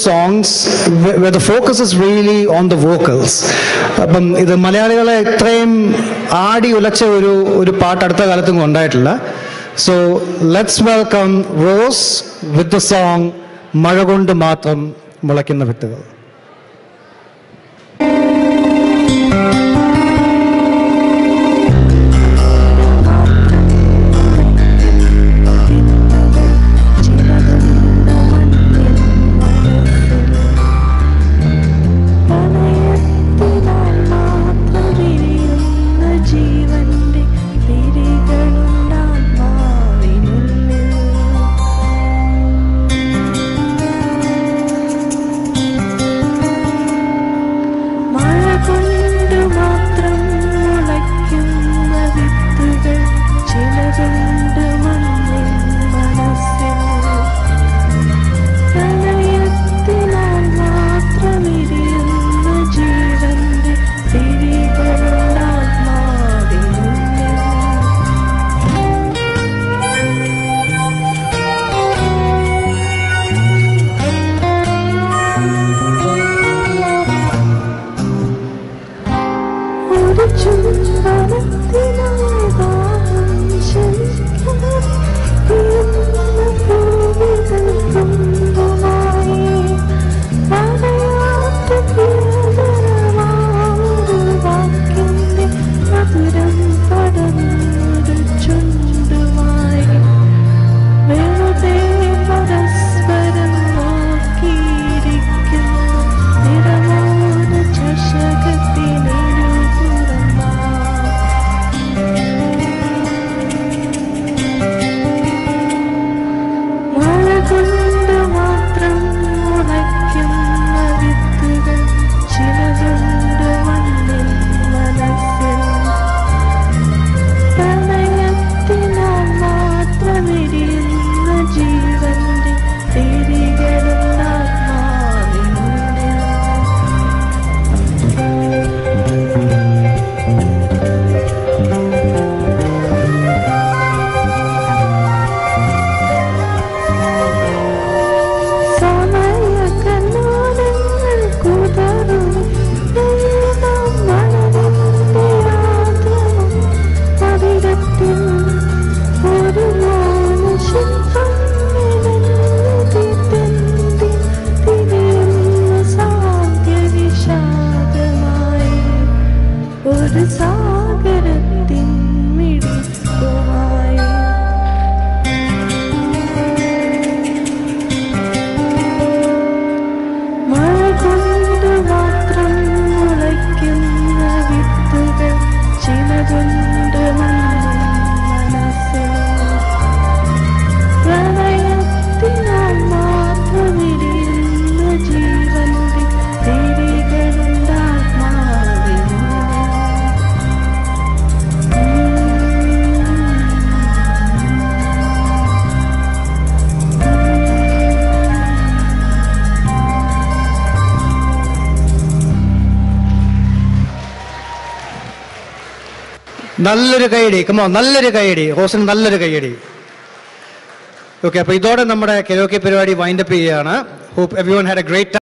songs wh- where the focus is really on the vocals. അപ്പം ഇത് മലയാളികളെ ഇത്രയും ആടി ഉലച്ച ഒരു ഒരു പാട്ട് അടുത്ത കാലത്തും ഉണ്ടായിട്ടില്ല so let's welcome Rose with the song മഴ കൊണ്ട് മാത്രം മുളയ്ക്കുന്ന വിത്തുകൾ ജീവന്റെ തിരികളുണ്ടാത്മാവിനുള്ളിൽ മഴ കൊണ്ട് മാത്രം മുളയ്ക്കുന്ന വിത്തുകൾ ചിലതുണ്ട് മണ്ണിൻ മനസ്സിൽ പ്രണയത്തിനാൽ മാത്രമിരിയുന്ന ജീവന്റെ തിരികളുള്ള ആത്മാവിനുള്ളിൽ ഒരു ചുംബനത്തിനായി ദാഹം ശമിക്കാൻ ഉയർന്ന ഭൂമികൾ കൊണ്ടുമായി പറയാത്ത പ്രിയതരമാമൊരു വാക്കിന്റെ മധുരം പടർന്നൊരു ചുണ്ടുമായി വെറുതെ പരസ്പരം നോക്കിയിരിക്കുന്നു നിറമോന ചഷകത്തിനിരുപുറമാ മഴ കൊണ്ട് മാത്രം മുളയ്ക്കുന്ന വിത്തുകൾ ചിലതുണ്ട് മണ്ണിൽ മനസ്സിൽ പ്രണയത്തിനാൽ മാത്രമിരിയുന്ന ജീവന്റെ തിരികളുള്ള ആത്മാവിനുള്ളിൽ സമയകലോലങ്ങൾ കുതറും എല്ലാം മണലിന്റെ ആദ്രമം അവിടത്തിൽ ഒരു മൗനശില്പം നിലനിധി തെന്തി തിരിയുന്ന സാന്ത്യവിഷാദമായി ഒരു സാഗരത്തിൻ മിടിപ്പുമായി മഴ കൊണ്ട് മാത്രം മുളയ്ക്കുന്ന വിത്തുകൾ ചിലതുണ്ട് മണ്ണിൻ മനസ്സിൽ പ്രണയത്തിനാൽ മാത്രമിരിയുന്ന ജീവന്റെ തിരികളുണ്ട് ആത്മാവിനുള്ളിൽ നല്ലൊരു കൈയടി കമോ നല്ലൊരു കൈയടി റോസിന് നല്ലൊരു കൈയടി ഓക്കെ അപ്പൊ ഇതോടെ നമ്മുടെ കെരോക്കെ പരിപാടി വൈൻഡപ്പ് ചെയ്യുകയാണ് hope everyone had a great